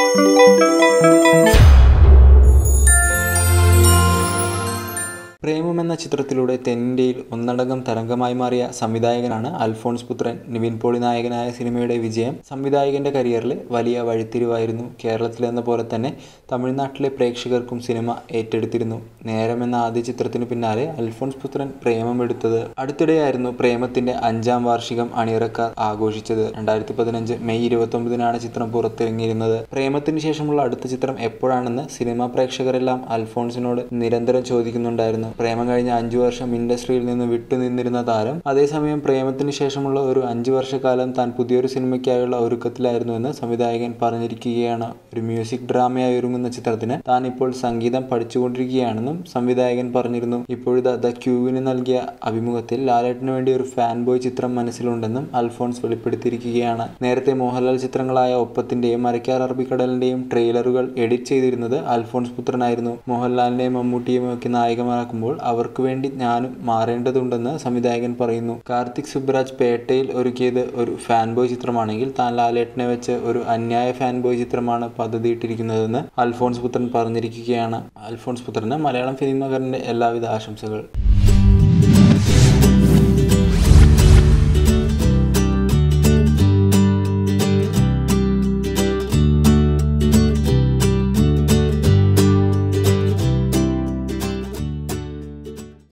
പ്രേമം എന്ന ചിത്രത്തിലൂടെ തെന്നിന്ത്യയിൽ ഒന്നടങ്കം തരംഗമായി മാറിയ സംവിധായകനാണ് അൽഫോൺസ് പുത്രൻ നിവിൻ പോളി നായകനായ സിനിമയുടെ വിജയം സംവിധായകന്റെ കരിയറിൽ വലിയ വഴിത്തിരിവായിരുന്നു കേരളത്തിലെന്ന പോലെ തന്നെ തമിഴ്നാട്ടിലെ പ്രേക്ഷകർക്കും സിനിമ ഏറ്റെടുത്തിരുന്നു നേരം എന്ന ആദ്യ ചിത്രത്തിനു പിന്നാലെ അൽഫോൺസ് പുത്രൻ പ്രേമം എടുത്തത് അടുത്തിടെയായിരുന്നു പ്രേമത്തിന്റെ അഞ്ചാം വാർഷികം അണിയറക്കാർ ആഘോഷിച്ചത് രണ്ടായിരത്തി പതിനഞ്ച് മെയ് ഇരുപത്തൊമ്പതിനാണ് ചിത്രം പുറത്തിറങ്ങിയിരുന്നത് പ്രേമത്തിന് ശേഷമുള്ള അടുത്ത ചിത്രം എപ്പോഴാണെന്ന് സിനിമാ പ്രേക്ഷകരെല്ലാം അൽഫോൺസിനോട് നിരന്തരം ചോദിക്കുന്നുണ്ടായിരുന്നു പ്രേമം കഴിഞ്ഞ അഞ്ചു വർഷം ഇൻഡസ്ട്രിയിൽ നിന്ന് വിട്ടുനിന്നിരുന്ന താരം അതേസമയം പ്രേമത്തിന് ശേഷമുള്ള ഒരു അഞ്ചു വർഷക്കാലം താൻ പുതിയൊരു സിനിമയ്ക്കായുള്ള ഒരുക്കത്തിലായിരുന്നുവെന്ന് സംവിധായകൻ പറഞ്ഞിരിക്കുകയാണ് ഒരു മ്യൂസിക് ഡ്രാമയായി ഒരുങ്ങുന്ന ചിത്രത്തിന് താൻ ഇപ്പോൾ സംഗീതം പഠിച്ചുകൊണ്ടിരിക്കുകയാണെന്നും സംവിധായകൻ പറഞ്ഞിരുന്നു ഇപ്പോഴിതാ ദ ക്യൂവിന് നൽകിയ അഭിമുഖത്തിൽ ലാലേട്ടിന് വേണ്ടി ഒരു ഫാൻ ബോയ് ചിത്രം മനസ്സിലുണ്ടെന്നും അൽഫോൺസ് വെളിപ്പെടുത്തിയിരിക്കുകയാണ് നേരത്തെ മോഹൻലാൽ ചിത്രങ്ങളായ ഒപ്പത്തിന്റെയും മരക്കാർ അറബിക്കടലിന്റെയും ട്രെയിലറുകൾ എഡിറ്റ് ചെയ്തിരുന്നത് അൽഫോൺസ് പുത്രനായിരുന്നു മോഹൻലാലിനെയും മമ്മൂട്ടിയും ഒക്കെ നായകമാക്കുമ്പോൾ അവർക്ക് വേണ്ടി ഞാനും മാറേണ്ടതുണ്ടെന്ന് സംവിധായകൻ പറയുന്നു കാർത്തിക് സുബ്രാജ് പേട്ടയിൽ ഒരുക്കിയത് ഒരു ഫാൻ ബോയ് ചിത്രമാണെങ്കിൽ താൻ ലാലേട്ടനെ വെച്ച് ഒരു അന്യായ ഫാൻ ബോയ് ചിത്രമാണ് പദ്ധതിയിട്ടിരിക്കുന്നതെന്ന് അൽഫോൺസ് പുത്രൻ പറഞ്ഞിരിക്കുകയാണ് അൽഫോൺസ് പുത്രന് മലയാളം ഫിലിം നഗറിന്റെ എല്ലാവിധ ആശംസകൾ